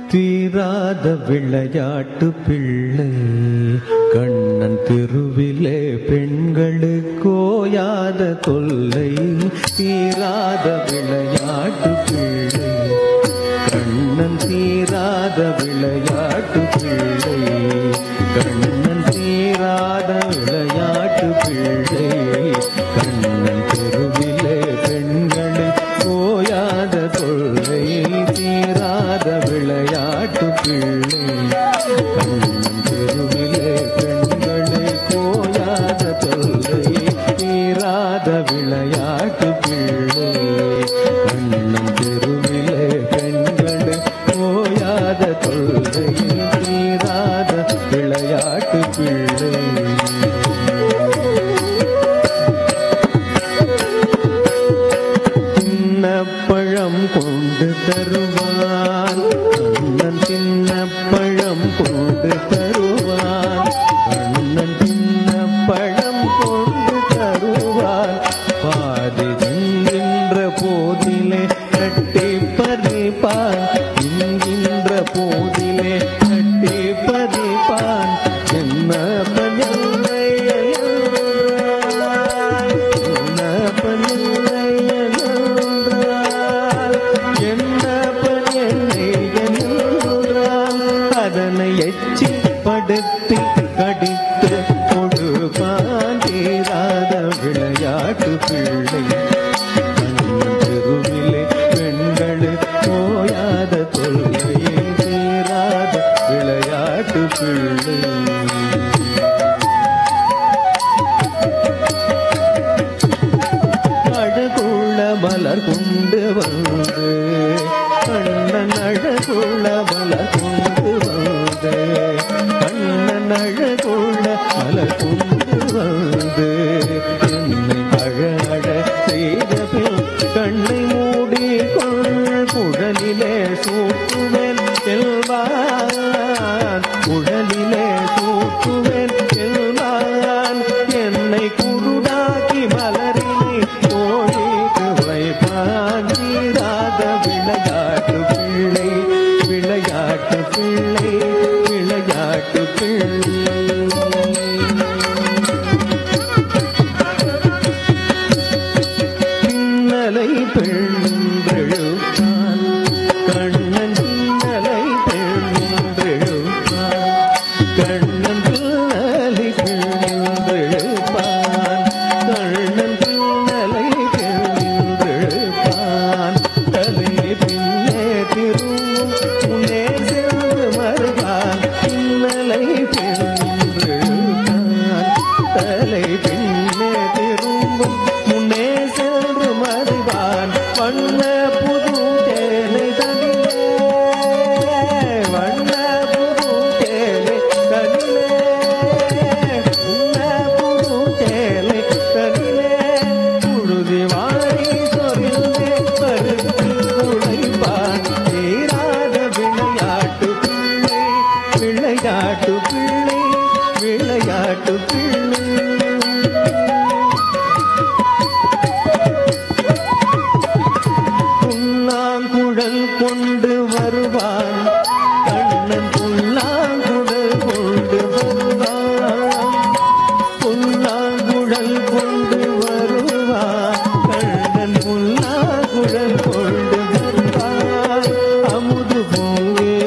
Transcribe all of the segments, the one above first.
தீராத விளையாட்டு பிள்ளை கண்ணன் தெருவிலே பெண்களுக்கு ஓயாத தொல்லை தீராத விளையாட்டு பிள்ளை கண்ணன் தீராத விளையாட்டு பிள்ளை கண்ணன் தீராத விளையாட்டு பிள்ளை கண்ணன் தெருவிலே பெண்களை ஓயாத தொல்லை தீராத விளையாட்டு பிள்ளை கண்ணன் தெருவிலே பெண்களை ஓயாத தொல்லை தீராத விளையாட்டு பிள்ளை கண்ணன் தெருவிலே பெண்களை ஓயாத தொல்லை தீராத விளையாட்டு பிள்ளை சின்ன பழம் கொண்டு தருவான் கண்ணன் சின்ன பழம் கொண்டு தருவான் கண்ணன் சின்ன பழம் கொண்டு தருவான் பாதி தின்கின்ற போதிலே கட்டி பறிப்பான் தின்கின்ற போதிலே கட்டி பறிப்பான் என்ன பஞ்சனை என்ன பஞ்சனை என்றால் என்ன பஞ்சனை என்றால் அதனை எச்சி படுத்தி கடித்து கொடுப்பான் தீராத விளையாட்டு பிள்ளை கண்ணன் தெருவிலே பெண்கள் போயாத தொல்லையே தீராத விளையாட்டு பிள்ளை அழகுள்ள மலர் கொண்டு வந்து கண்ணன் அழகுள்ள மலர் கொண்டு வந்து கண்ணன் அழகுள்ள மலர் கொண்டு வந்து என்னை அழ அழ செய்த பின் கண்ணை மூடி கொள் குழலிலே சூட்டுவேன் செல்வான் குழலிலே சூட்டுவேன் செல்வான் என்னை குருடாக்கி மலரினை கோழிக்கு வைப்பான் தீராத விளையாட்டு பிள்ளை விளையாட்டு பிள்ளை விளையாட்டு பிள்ளை பின்னலை பெண்ணெழுப்பான் கண்ணன் பின்னலை பெண்ணெழுப்பான் கண்ணன் பின்னலை பெண்ணெழுப்பான் கண்ணன் பின்னலை பெண்ணெழுப்பான் தலை பின்னே திரும்பும் முன்னே சென்று மறுவான் பின்னலை பெண்ணெழுப்பான் தலை பின்னே திரும்பும் முன்னே சென்று மறுவான் வண்ண புது சேலை தனிலே வண்ண புது சேலை தனிலே வண்ண புது சேலை தனிலே புழுதி வாரி சொரிந்தே பருத்தி உழைப்பான் தீராத விளையாட்டு பிள்ளை விளையாட்டு பிள்ளை விளையாட்டு பிள்ளை புல்லாங்குழல் கொண்டு வருவான் கண்ணன் புல்லாங்குழல் கொண்டு வருவான் புல்லாங்குழல் கொண்டு வருவான் கண்ணன் புல்லாங்குழல் கொண்டு வருவான் அமுது பொங்கே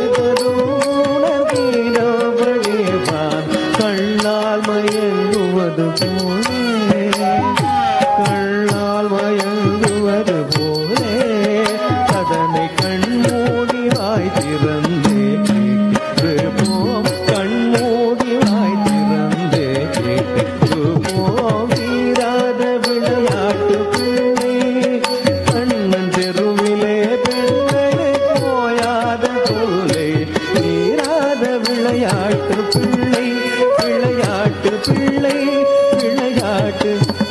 தருணர்வான் கண்ணால் மயங்குவது போலே கண்ணால் மயங்குவது போலே அதனை கண்மூடி வாய் திறந்தே கேட்டிருப்போம் கண்மூடி வாய் திறந்தே கேட்டிருப்போம் தீராத விளையாட்டு பிள்ளை கண்ணன் தெருவிலே பெண்களே போயாத தொல்லை தீராத விளையாட்டு பிள்ளை விளையாட்டு பிள்ளை விளையாட்டு